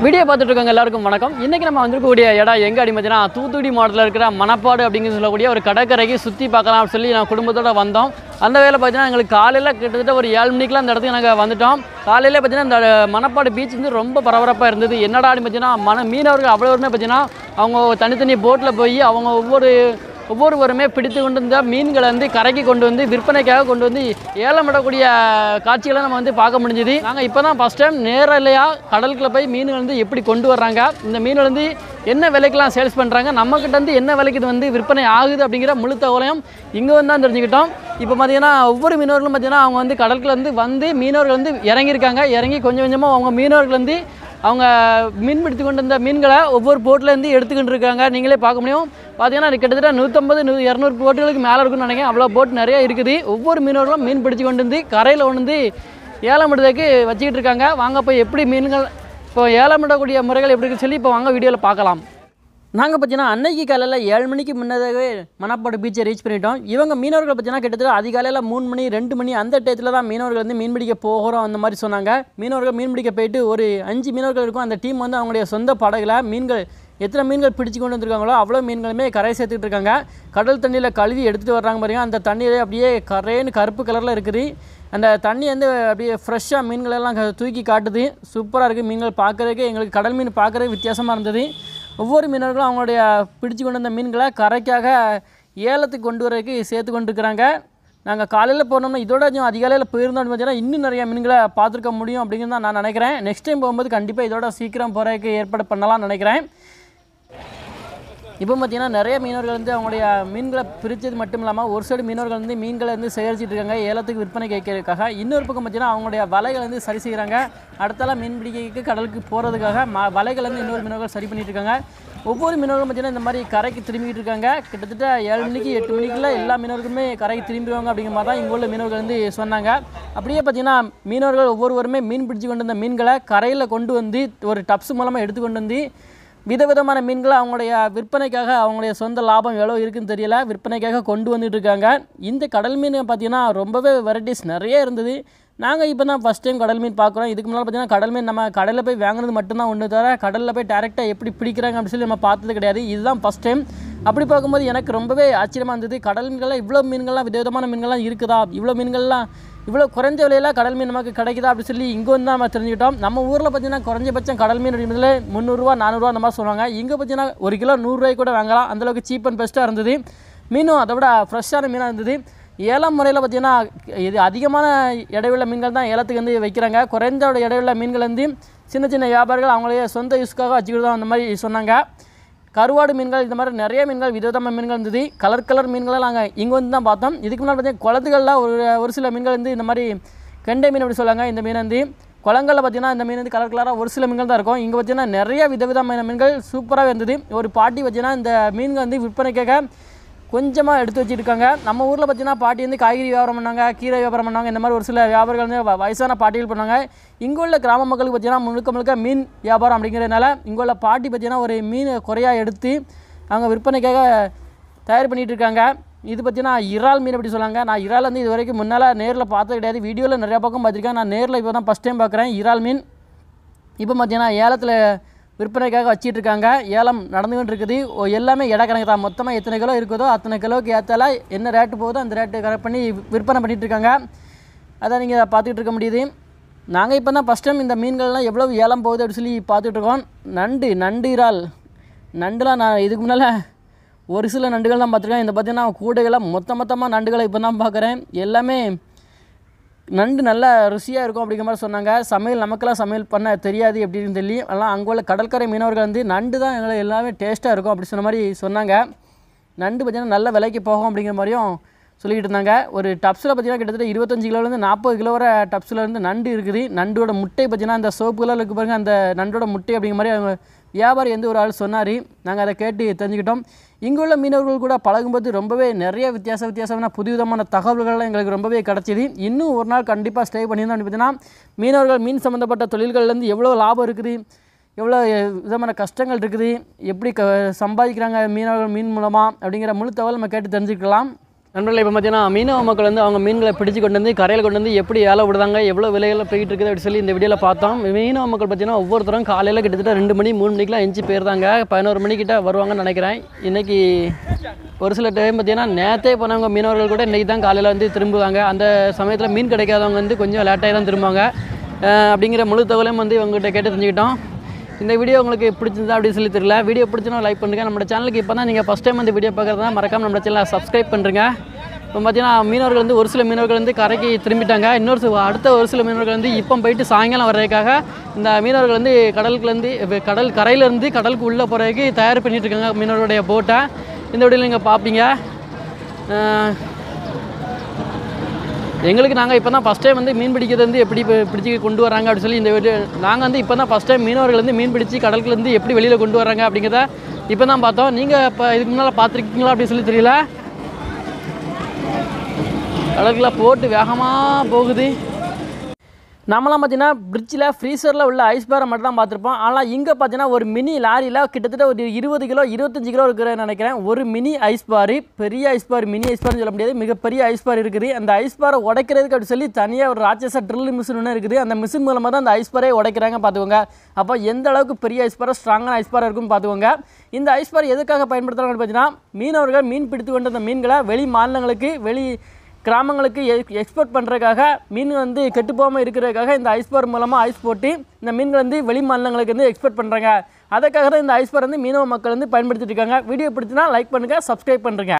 video பார்த்துட்டு இருக்கவங்க எல்லாருக்கும் வணக்கம் இன்றைக்கி நம்ம வந்திருக்கக்கூடிய இடம் எங்கே அப்படி பார்த்தீங்கன்னா தூத்துக்குடி மாவட்டத்தில் இருக்கிற மணப்பாடு அப்படின்னு சொல்லக்கூடிய ஒரு கடற்கரைக்கு சுற்றி பார்க்கலாம் அப்படின்னு சொல்லி நான் குடும்பத்தோட வந்தோம் அந்த வேலை பார்த்தீங்கன்னா எங்களுக்கு காலையில் கிட்டத்தட்ட ஒரு ஏழு மணிக்கெலாம் அந்த இடத்துக்கு நாங்கள் வந்துட்டோம் காலையில் பார்த்தீங்கன்னா இந்த மணப்பாடு பீச் வந்து ரொம்ப பரபரப்பாக இருந்தது என்னடா அப்படின்னு பார்த்தீங்கன்னா மன மீனவர்கள் அவ்வளோருமே பார்த்தீங்கன்னா அவங்க தனித்தனி போட்டில் போய் அவங்க ஒவ்வொரு ஒவ்வொருவருமே பிடித்து கொண்டு வந்த மீன்களை வந்து கரைக்கு கொண்டு வந்து விற்பனைக்காக கொண்டு வந்து ஏலம் விடக்கூடிய காட்சிகளை நம்ம வந்து பார்க்க முடிஞ்சுது நாங்கள் இப்போ தான் ஃபஸ்ட் டைம் நேரலையாக கடலுக்குள்ள போய் மீன்கள் வந்து எப்படி கொண்டு வர்றாங்க இந்த மீன்கள் வந்து என்ன விலைக்கெல்லாம் சேல்ஸ் பண்ணுறாங்க நம்மக்கிட்ட வந்து என்ன விலைக்கு இது வந்து விற்பனை ஆகுது அப்படிங்கிற முழு தகவலையும் இங்கே வந்து தான் தெரிஞ்சுக்கிட்டோம் இப்போ பார்த்தீங்கன்னா ஒவ்வொரு மீனவர்களும் பார்த்தீங்கன்னா அவங்க வந்து கடலுக்குள்ள வந்து வந்து மீனவர்கள் வந்து இறங்கியிருக்காங்க இறங்கி கொஞ்சம் கொஞ்சமாக அவங்க மீனவர்கள் வந்து அவங்க மீன் பிடித்து கொண்டு வந்த மீன்களை ஒவ்வொரு போட்லேருந்து எடுத்துக்கிட்டு இருக்காங்க நீங்களே பார்க்க முடியும் பார்த்தீங்கன்னா அது கிட்டத்தட்ட நூற்றம்பது நூ இரநூறு போட்டுகளுக்கு மேலே இருக்குன்னு நினைக்கிறேன் அவ்வளோ போட் நிறைய இருக்குது ஒவ்வொரு மீனவர்களும் மீன் பிடிச்சு கொண்டு வந்து கரையில் கொண்டு வந்து ஏலம் விடுறதுக்கு வச்சுக்கிட்டு இருக்காங்க வாங்க போய் எப்படி மீன்கள் இப்போ ஏலம் விடக்கூடிய முறைகள் எப்படி இருக்குன்னு சொல்லி இப்போ வாங்க வீடியோவில் பார்க்கலாம் நாங்கள் பார்த்தீங்கன்னா அன்னைக்கு காலையில் ஏழு மணிக்கு முன்னதாகவே மணப்பாடு பீச்சை ரீச் பண்ணிட்டோம் இவங்க மீனவர்கள் பார்த்தீங்கன்னா கிட்டத்தட்ட அதிகாலையில் மூணு மணி ரெண்டு மணி அந்த டயத்தில் தான் மீனவர்கள் வந்து மீன் பிடிக்க போகிறோம் அந்த மாதிரி சொன்னாங்க மீனவர்கள் மீன் பிடிக்க போயிட்டு ஒரு அஞ்சு மீனவர்கள் இருக்கும் அந்த டீம் வந்து அவங்களுடைய சொந்த படகுல மீன்கள் எத்தனை மீன்கள் பிடிச்சு கொண்டு வந்திருக்காங்களோ அவ்வளோ மீன்களுமே கரை சேர்த்துட்டு இருக்காங்க கடல் தண்ணியில் கழுவி எடுத்துகிட்டு வர்றாங்க பாருங்க அந்த தண்ணியிலே அப்படியே கரைன்னு கருப்பு கலரில் இருக்குது அந்த தண்ணி வந்து அப்படியே ஃப்ரெஷ்ஷாக மீன்களெல்லாம் க- தூக்கி காட்டுது சூப்பராக இருக்குது மீன்கள் பார்க்குறதுக்கு எங்களுக்கு கடல் மீன் பார்க்குறதுக்கு வித்தியாசமாக இருந்தது ஒவ்வொரு மீனவர்களும் அவங்களுடைய பிடிச்சு கொண்டு வந்த மீன்களை கரைக்காக ஏலத்துக்கு கொண்டு வரதுக்கு சேர்த்து கொண்டு இருக்கிறாங்க நாங்கள் காலையில் போனோம்னா இதோட கொஞ்சம் அதிகாலையில் போயிருந்தோம்னு பார்த்தீங்கன்னா இன்னும் நிறைய மீன்களை பார்த்துருக்க முடியும் அப்படிங்கிறது தான் நான் நினைக்கிறேன் நெக்ஸ்ட் டைம் போகும்போது கண்டிப்பாக இதோட சீக்கிரம் போகிறதுக்கு ஏற்பாடு பண்ணலாம்னு நினைக்கிறேன் இப்போ பார்த்தீங்கன்னா நிறைய மீனவர்கள் வந்து அவங்களுடைய மீன்களை பிரித்தது மட்டும் இல்லாமல் ஒரு சைடு மீனவர்கள் வந்து மீன்களை வந்து சேகரிச்சிட்டு இருக்காங்க ஏலத்துக்கு விற்பனை கேட்கறதுக்காக இன்னொரு பக்கம் பார்த்தீங்கன்னா அவங்களுடைய வலைகளை வந்து சரி செய்கிறாங்க அடுத்தால மீன் பிடிக்கிறதுக்கு கடலுக்கு போகிறதுக்காக ம வலைகளை வந்து இன்னொரு மீனவர்கள் சரி பண்ணிட்டு இருக்காங்க ஒவ்வொரு மீனவர்களும் பார்த்தீங்கன்னா இந்த மாதிரி கரைக்கு திரும்பிக்கிட்டு இருக்காங்க கிட்டத்தட்ட ஏழு மணிக்கு எட்டு மணிக்குள்ள எல்லா மீனவர்களுமே கரைக்கு திரும்பிடுவாங்க அப்படிங்கிற மாதிரி தான் இங்கே உள்ள மீனவர்கள் வந்து சொன்னாங்க அப்படியே பார்த்தீங்கன்னா மீனவர்கள் ஒவ்வொருவருமே மீன் பிடிச்சு கொண்டு வந்த மீன்களை கரையில் கொண்டு வந்து ஒரு டப்ஸ் மூலமாக எடுத்து கொண்டு வந்து விதவிதமான மீன்களை அவங்களுடைய விற்பனைக்காக அவங்களுடைய சொந்த லாபம் எவ்வளோ இருக்குன்னு தெரியல விற்பனைக்காக கொண்டு வந்துட்டு இருக்காங்க இந்த கடல் மீன் பார்த்தீங்கன்னா ரொம்பவே வெரைட்டிஸ் நிறைய இருந்தது நாங்கள் இப்போ தான் ஃபஸ்ட் டைம் கடல் மீன் பார்க்குறோம் இதுக்கு முன்னால் பார்த்தீங்கன்னா கடல் மீன் நம்ம கடலில் போய் வாங்குறது மட்டும்தான் ஒன்று தவிர கடலில் போய் டேரெக்டாக எப்படி பிடிக்கிறாங்க அப்படின்னு சொல்லி நம்ம பார்த்தது கிடையாது இதுதான் ஃபஸ்ட் டைம் அப்படி பார்க்கும்போது எனக்கு ரொம்பவே ஆச்சரியமாக இருந்தது கடல் மீன்கள்லாம் இவ்வளோ மீன்கள்லாம் விதவிதமான மீன்கள்லாம் இருக்குதா இவ்வளோ மீன்கள்லாம் இவ்வளோ குறைஞ்ச விலையில கடல் மீன் நமக்கு கிடைக்குதா அப்படி சொல்லி இங்கே வந்து நம்ம தெரிஞ்சுக்கிட்டோம் நம்ம ஊரில் பார்த்தீங்கன்னா குறைஞ்சபட்சம் கடல் மீன் அப்படின்றதுல முந்நூறுரூவா நானூறுரூவா அந்த மாதிரி சொல்லுவாங்க இங்கே பார்த்தீங்கன்னா ஒரு கிலோ நூறுரூவாய்க்கு கூட வாங்கலாம் அந்தளவுக்கு சீப் அண்ட் பெஸ்ட்டாக இருந்தது மீனும் அதை விட ஃப்ரெஷ்ஷான மீனாக இருந்தது ஏலம் முறையில் பார்த்தீங்கன்னா இது அதிகமான இடையுள்ள மீன்கள் தான் ஏலத்துக்கு வந்து வைக்கிறாங்க குறைந்த இடையுள்ள மீன்கள் வந்து சின்ன சின்ன வியாபாரிகள் அவங்களே சொந்த யூஸ்க்காக வச்சுக்கிட்டு அந்த மாதிரி சொன்னாங்க கருவாடு மீன்கள் இந்த மாதிரி நிறைய மீன்கள் விதவிதமான மீன்கள் இருந்தது கலர் கலர் மீன்களை நாங்கள் இங்கே வந்து தான் பார்த்தோம் இதுக்கு முன்னாடி பார்த்தீங்கன்னா குளத்துகளில் ஒரு ஒரு சில மீன்கள் வந்து இந்த மாதிரி கெண்டை மீன் அப்படி சொல்லுவாங்க இந்த மீன் வந்து குளங்களில் பார்த்தீங்கன்னா இந்த மீன் வந்து கலர் கலராக ஒரு சில மீன்கள் தான் இருக்கும் இங்கே பார்த்தீங்கன்னா நிறைய விதவிதமான மீன்கள் சூப்பராக இருந்தது ஒரு பாட்டி பார்த்தீங்கன்னா இந்த மீன்கள் வந்து விற்பனைக்காக கொஞ்சமாக எடுத்து வச்சுருக்காங்க நம்ம ஊரில் பார்த்தீங்கன்னா பாட்டி வந்து காய்கறி வியாபாரம் பண்ணாங்க கீரை வியாபாரம் பண்ணாங்க இந்த மாதிரி ஒரு சில வியாபாரிகள் வந்து வ- வயசான பாட்டிகள் பண்ணாங்க இங்கே உள்ள கிராம மக்களுக்கு பார்த்தீங்கன்னா முழுக்க முழுக்க மீன் வியாபாரம் அப்படிங்கிறதுனால இங்கே உள்ள பாட்டி பார்த்தீங்கன்னா ஒரு மீன் குறையாக எடுத்து அவங்க விற்பனைக்காக தயார் பண்ணிகிட்டு இருக்காங்க இது பார்த்தீங்கன்னா இறால் மீன் அப்படி சொல்லாங்க நான் இறால் வந்து இது வரைக்கும் முன்னால் நேரில் பார்த்தது கிடையாது வீடியோவில் நிறையா பக்கம் பார்த்துருக்கேன் நான் நேரில் இப்போ தான் ஃபஸ்ட் டைம் பார்க்குறேன் இறால் மீன் இப்போ பார்த்தீங்கன்னா ஏலத்தில் விற்பனைக்காக வச்சிட்டு இருக்காங்க ஏலம் நடந்துகிட்டு இருக்குது ஓ, எல்லாமே இட கணக்கு தான் மொத்தமாக எத்தனை கிலோ இருக்குதோ அத்தனை கிலோவுக்கு ஏற்றால என்ன ரேட்டு போகுதோ அந்த ரேட்டு கரெக்ட் பண்ணி விற்பனை பண்ணிட்டு இருக்காங்க அதை நீங்கள் பார்த்துக்கிட்டு இருக்க முடியுது நாங்கள் இப்போ தான் ஃபஸ்ட் டைம் இந்த மீன்கள்லாம் எவ்வளோ ஏலம் போகுது அப்படின்னு சொல்லி பார்த்துட்டு இருக்கோம் நண்டு நண்டு இறால் நண்டுலாம் நான் இதுக்கு முன்னால் ஒரு சில நண்டுகள் தான் பார்த்துருக்கேன் இந்த பார்த்தீங்கன்னா கூடைகளாக மொத்த மொத்தமாக நண்டுகளை இப்போ தான் பார்க்குறேன் எல்லாமே நண்டு நல்லா ருசியாக இருக்கும் அப்படிங்கிற மாதிரி சொன்னாங்க சமையல் நமக்கெல்லாம் சமையல் பண்ண தெரியாது எப்படின்னு சொல்லி எல்லாம் அங்கே உள்ள கடற்கரை மீனவர்கள் வந்து நண்டு தான் எங்களை எல்லாமே டேஸ்ட்டாக இருக்கும் அப்படி சொன்ன மாதிரி சொன்னாங்க நண்டு பார்த்தீங்கன்னா நல்ல விலைக்கு போகும் அப்படிங்கிற மாதிரியும் சொல்லிக்கிட்டு இருந்தாங்க ஒரு டப்ஸில் பார்த்தீங்கன்னா கிட்டத்தட்ட இருபத்தஞ்சு கிலோலேருந்து நாற்பது கிலோ வரை டப்ஸில் இருந்து நண்டு இருக்குது நண்டோட முட்டை பார்த்தீங்கன்னா அந்த சோப்பு கலரில் இருக்கு பாருங்க அந்த நண்டோட முட்டை அப்படிங்கிற மாதிரி அவங்க வியாபாரி வந்து ஒரு ஆள் சொன்னார் நாங்கள் அதை கேட்டு தெரிஞ்சுக்கிட்டோம் இங்கே உள்ள மீனவர்கள் கூட பழகும்போது ரொம்பவே நிறைய வித்தியாச வித்தியாசமான புதுவிதமான தகவல்கள்லாம் எங்களுக்கு ரொம்பவே கிடச்சிது இன்னும் ஒரு நாள் கண்டிப்பாக ஸ்டே பண்ணியிருந்தோம் அப்படின்னு பார்த்தீங்கன்னா மீனவர்கள் மீன் சம்மந்தப்பட்ட தொழில்கள்லேருந்து எவ்வளோ லாபம் இருக்குது எவ்வளோ விதமான கஷ்டங்கள் இருக்குது எப்படி க சம்பாதிக்கிறாங்க மீனவர்கள் மீன் மூலமாக அப்படிங்கிற முழு தகவல் நம்ம கேட்டு தெரிஞ்சுக்கலாம் நண்பர்களே இப்போ பார்த்தீங்கன்னா மீனவ மக்கள் வந்து அவங்க மீன்களை பிடிச்சு கொண்டு வந்து கரையில் கொண்டு வந்து எப்படி ஏல விடுதாங்க எவ்வளோ விலைகளில் போயிட்டு இருக்குது அப்படி சொல்லி இந்த வீடியோவில் பார்த்தோம் மீனவ மக்கள் பார்த்தீங்கன்னா ஒவ்வொருத்தரும் காலையில் கிட்டத்தட்ட ரெண்டு மணி மூணு மணிக்கெலாம் எஞ்சி போயிருந்தாங்க பதினோரு மணிக்கிட்ட வருவாங்கன்னு நினைக்கிறேன் இன்றைக்கி ஒரு சில டைம் பார்த்தீங்கன்னா நேற்றே போனவங்க மீனவர்கள் கூட இன்றைக்கி தான் காலையில் வந்து திரும்புவாங்க அந்த சமயத்தில் மீன் கிடைக்காதவங்க வந்து கொஞ்சம் லேட்டாகி தான் திரும்புவாங்க அஹ் அப்படிங்கிற முழு தகவலையும் வந்து இவங்ககிட்ட கேட்டு தெரிஞ்சுக்கிட்டோம் இந்த வீடியோ உங்களுக்கு பிடிச்சிருந்தா அப்படின்னு சொல்லி தெரியல வீடியோ பிடிச்சினா லைக் பண்ணுங்கள் நம்ம சேனலுக்கு இப்போ தான் நீங்கள் ஃபஸ்ட் டைம் இந்த வீடியோ பார்க்குறதா மறக்காம நம்ம சேனலை சப்ஸ்கிரைப் பண்ணுறங்க இப்போ பார்த்தீங்கன்னா மீனவர்கள் வந்து ஒரு சில மீனவர்கள் வந்து கரைக்கு திரும்பிட்டாங்க இன்னொரு சில அடுத்த ஒரு சில மீனவர்கள் வந்து இப்போ போயிட்டு சாயங்காலம் வர்றதுக்காக இந்த மீனவர்கள் வந்து கடலுக்குலேருந்து இப்ப கடல் கரையிலேருந்து கடலுக்கு உள்ளே போகிறதுக்கு தயார் பண்ணிட்டு இருக்காங்க மீனவர்களுடைய போட்டை இந்த வீடியோவில் நீங்கள் பார்ப்பீங்க அஹ் எங்களுக்கு நாங்கள் இப்போ தான் ஃபஸ்ட் டைம் வந்து மீன் பிடிக்கிறது வந்து எப்படி பி- பிடிச்சி கொண்டு வராங்க அப்படின்னு சொல்லி இந்த வீடியோ நாங்கள் வந்து இப்போ தான் ஃபஸ்ட் டைம் மீனவர்கள் வந்து மீன் பிடிச்சி கடலுக்குலேருந்து எப்படி வெளியில் கொண்டு வராங்க அப்படிங்கிறத இப்போ தான் பார்த்தோம் நீங்கள் இப்போ இதுக்கு முன்னால் பார்த்துருக்கீங்களா அப்படின்னு சொல்லி தெரியல கடலுக்குள்ள போட்டு வேகமாக போகுது நம்மளாம் பார்த்தீங்கன்னா பிரிட்ஜில் ஃப்ரீசரில் உள்ள ஐஸ் பேரை மட்டும் தான் பார்த்துருப்போம் ஆனால் இங்கே பார்த்தீங்கன்னா ஒரு மினி லாரியில் கிட்டத்தட்ட ஒரு இருபது கிலோ இருபத்தஞ்சு கிலோ இருக்கிறேன்னு நினைக்கிறேன் ஒரு மினி ஐஸ் பார் பெரிய ஐஸ் பார் மினி ஐஸ் பார்னு சொல்ல முடியாது மிகப்பெரிய ஐஸ் பார் இருக்குது அந்த ஐஸ் பாரை உடைக்கிறதுக்கு அப்படி சொல்லி தனியாக ஒரு ராட்சச ட்ரில் மிஷின் ஒன்று இருக்குது அந்த மிஷின் மூலமாக தான் அந்த ஐஸ் பாரே உடைக்கிறாங்க பார்த்துக்கோங்க அப்போ எந்த அளவுக்கு பெரிய ஐஸ் பாரை ஸ்ட்ராங்கான ஐஸ் பாரை இருக்குன்னு பார்த்துக்கோங்க இந்த ஐஸ் பார் எதுக்காக பயன்படுத்துகிறாங்கன்னு பார்த்தீங்கன்னா மீனவர்கள் மீன் பிடித்து கொண்டு வந்த மீன்களை வெளி மாநிலங்களுக்கு வெளி கிராமங்களுக்கு எக்ஸ்போர்ட் பண்ணுறதுக்காக மீன் வந்து கெட்டு போகாமல் இருக்கிறதுக்காக இந்த ஐஸ் பார் மூலமாக ஐஸ் போட்டு இந்த மீன்கள் வந்து வெளி மாநிலங்களுக்கு வந்து எக்ஸ்போர்ட் பண்ணுறாங்க அதுக்காக தான் இந்த ஐஸ் பார் வந்து மீனவ மக்கள் வந்து பயன்படுத்திட்டு இருக்காங்க வீடியோ பிடிச்சினா லைக் பண்ணுங்கள் சப்ஸ்கிரைப் பண்ணுறேங்க